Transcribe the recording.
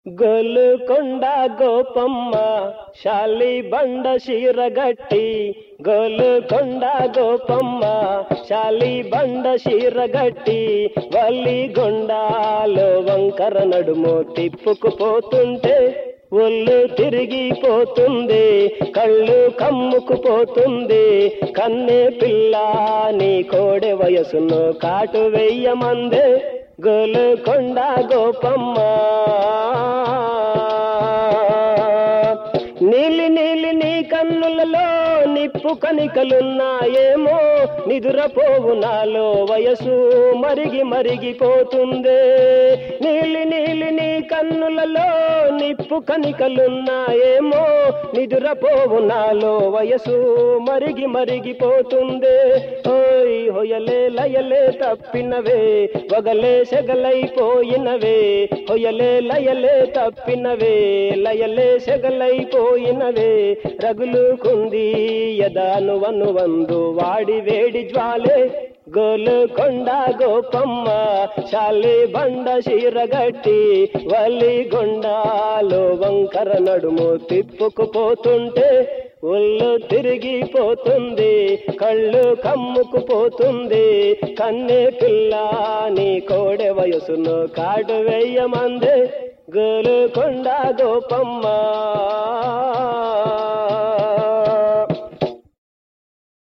గోలుకొండ గోపమ్మ శాలి బండ శీరగట్టి గోలుకొండ గోపమ్మ శాలి బండ శీరగట్టి వల్లి గొండాలో వంకర నడుము తిప్పుకుపోతుంటే ఒళ్ళు తిరిగిపోతుంది కళ్ళు కమ్ముకుపోతుంది కన్నె పిల్ల నీ కోడె వయసును కాటు వెయ్యమందే గోలుకొండ గోపమ్మ నీలి నీలి నీ కన్నులలో నిప్పు కనికలున్నాయేమో నిదురపోవు నాలో వయసు మరిగి మరిగిపోతుందే నీలి నీలి నీ కన్నులలో నిప్పు కనికలున్నాయేమో నిదురపోవు నాలో వయసు మరిగి మరిగిపోతుందే ఓయ్ హొయలే లయలే తప్పినవే వగలే సెగలైపోయినవే హొయలే లయలే తప్పినవే లయలే సెగలైపోయినవే రగులుకుంది యదాను వను వందు వాడి వేడి జ్వాలే గోలుకొండ గోపమ్మ శాలి బండ శీరగట్టి వల్లి గొండాలో వంకర నడుము తిప్పుకుపోతుంటే ఒళ్ళు తిరిగిపోతుంది కళ్ళు కమ్ముకుపోతుంది కన్నె పిల్ల నీ కోడె వయసును కాడు వేయమందే గోలుకొండ గోపమ్మ